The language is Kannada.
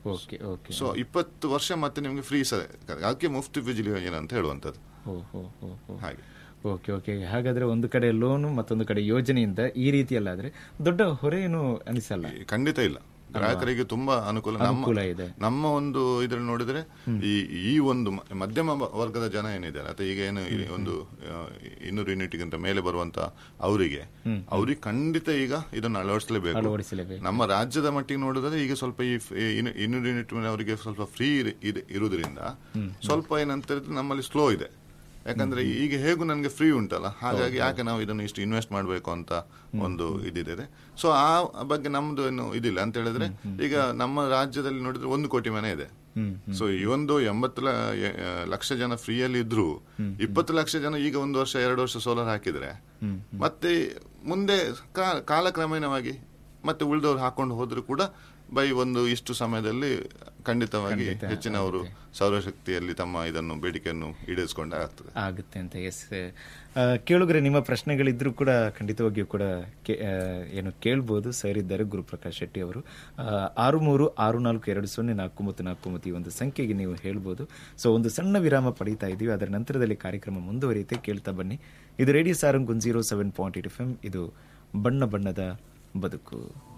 ಓಕೆ ಓಕೆ ಸೊ ಇಪ್ಪತ್ತು ವರ್ಷ ಮತ್ತೆ ನಿಮಗೆ ಫ್ರೀ ಸರ್ ಅದಕ್ಕೆ ಮುಫ್ತಿ ಬಿಜಿಲಿ ಯೋಜನೆ ಅಂತ ಹೇಳುವಂಥದ್ದು ಓ ಹೋ ಹೋ ಹೋ ಹಾಗೆ ಓಕೆ ಓಕೆ ಹಾಗಾದ್ರೆ ಒಂದು ಕಡೆ ಲೋನು ಮತ್ತೊಂದು ಕಡೆ ಯೋಜನೆಯಿಂದ ಈ ರೀತಿಯಲ್ಲಾದ್ರೆ ದೊಡ್ಡ ಹೊರೆ ಏನು ಅನಿಸಲ್ಲ ಈ- ಖಂಡಿತ ಇಲ್ಲ ಗ್ರಾಹಕರಿಗೆ ತುಂಬಾ ಅನುಕೂಲ ಅನುಕೂಲ ನಮ್ಮ ಇದೆ. ನಮ್ಮ ಒಂದು ಇದ್ರಲ್ಲಿ ನೋಡಿದ್ರೆ ಈ ಈ ಒಂದು ಮ- ಮಧ್ಯಮ ಬ- ವರ್ಗದ ಜನ ಏನಿದ್ದಾರೆ ಅಥವಾ ಈಗ ಏನು ಈ ಒಂದು ಆ, ಇನ್ನೂರು ಯೂನಿಟ್ಗಿಂತ ಮೇಲೆ ಬರುವಂತ ಅವರಿಗೆ ಅವ್ರಿಗೆ ಖಂಡಿತ ಈಗ ಇದನ್ನು ಅಳವಡಿಸಲೇಬೇಕು ಅಳವಡಿಸಲೇಬೇಕು ನಮ್ಮ ರಾಜ್ಯದ ಮಟ್ಟಿಗೆ ನೋಡಿದ್ರೆ ಈಗ ಸ್ವಲ್ಪ ಈ ಫ್- ಈ ಇನ್ನು- ಇನ್ನೂರು ಯೂನಿಟ್ ಮೇಲೆ ಅವರಿಗೆ ಸ್ವಲ್ಪ ಫ್ರೀ ಇರುವುದರಿಂದ ಸ್ವಲ್ಪ ಏನಂತ ಹೇಳಿದ್ರೆ ನಮ್ಮಲ್ಲಿ ಸ್ಲೋ ಇದೆ ಯಾಕಂದ್ರೆ ಈಗ ಹೇಗೂ ನನಗೆ ಫ್ರೀ ಉಂಟಲ್ಲ ಹಾಗಾಗಿ ಯಾಕೆ ನಾವು ಇದನ್ನು ಇಷ್ಟು ಇನ್ವೆಸ್ಟ್ ಮಾಡಬೇಕು ಅಂತ ಒಂದು ಇದಿದೆ ಸೊ ಆ ಬಗ್ಗೆ ನಮ್ದು ಏನು ಇದಿಲ್ಲ ಅಂತ ಹೇಳಿದ್ರೆ ಈಗ ನಮ್ಮ ರಾಜ್ಯದಲ್ಲಿ ನೋಡಿದ್ರೆ ಒಂದು ಕೋಟಿ ಮನೆ ಇದೆ ಹ್ಮ್ ಸೊ ಈ ಒಂದು ಎಂಬತ್ತು ಲ- ಎ- ಆ, ಲಕ್ಷ ಜನ ಫ್ರೀಯಲ್ಲಿ ಇದ್ರು ಇಪ್ಪತ್ತು ಲಕ್ಷ ಜನ ಈಗ ಒಂದು ವರ್ಷ ಎರಡು ವರ್ಷ ಸೋಲಾರ್ ಹಾಕಿದ್ರೆ ಹ್ಮ್ ಮತ್ತೆ ಮುಂದೆ ಕಾ- ಕಾಲಕ್ರಮೇಣವಾಗಿ ಮತ್ತೆ ಉಳಿದವರು ಹಾಕೊಂಡು ಹೋದ್ರು ಕೂಡ ಬೈ ಒಂದು ಇಷ್ಟು ಸಮಯದಲ್ಲಿ ಖಂಡಿತವಾಗಿ ಹೆಚ್ಚಿನವರು ಸೌರಶಕ್ತಿಯಲ್ಲಿ ತಮ್ಮ ಇದನ್ನು ಬೇಡಿಕೆಯನ್ನು ಈಡೇರಿಸಿಕೊಂಡೇ ಆಗ್ತದೆ ಆಗುತ್ತೆ ಅಂತ ಎಸ್ ಕೇಳುಗರೆ ನಿಮ್ಮ ಪ್ರಶ್ನೆಗಳಿದ್ರು ಕೂಡ ಖಂಡಿತವಾಗಿಯೂ ಕೂಡ ಕೇ- ಆ, ಏನು ಕೇಳ್ಬೋದು ಸರ್ ಇದ್ದಾರೆ ಗುರುಪ್ರಕಾಶ್ ಶೆಟ್ಟಿ ಅವರು ಆ, ಆರು ಮೂರು ಆರು ನಾಲ್ಕು ಎರಡು ಸೊನ್ನೆ ನಾಲ್ಕು ಮತ್ತು ನಾಲ್ಕು ಮತ್ತು ಈ ಒಂದು ಸಂಖ್ಯೆಗೆ ನೀವು ಹೇಳ್ಬೋದು ಸೊ ಒಂದು ಸಣ್ಣ ವಿರಾಮ ಪಡೀತಾ ಇದ್ದೀವಿ ಅದರ ನಂತರದಲ್ಲಿ ಕಾರ್ಯಕ್ರಮ ಮುಂದುವರಿಯುತ್ತೆ ಕೇಳ್ತಾ ಬನ್ನಿ ಇದು radio Sarang zero seven point eight F M ಇದು ಬಣ್ಣ ಬಣ್ಣದ ಬದುಕು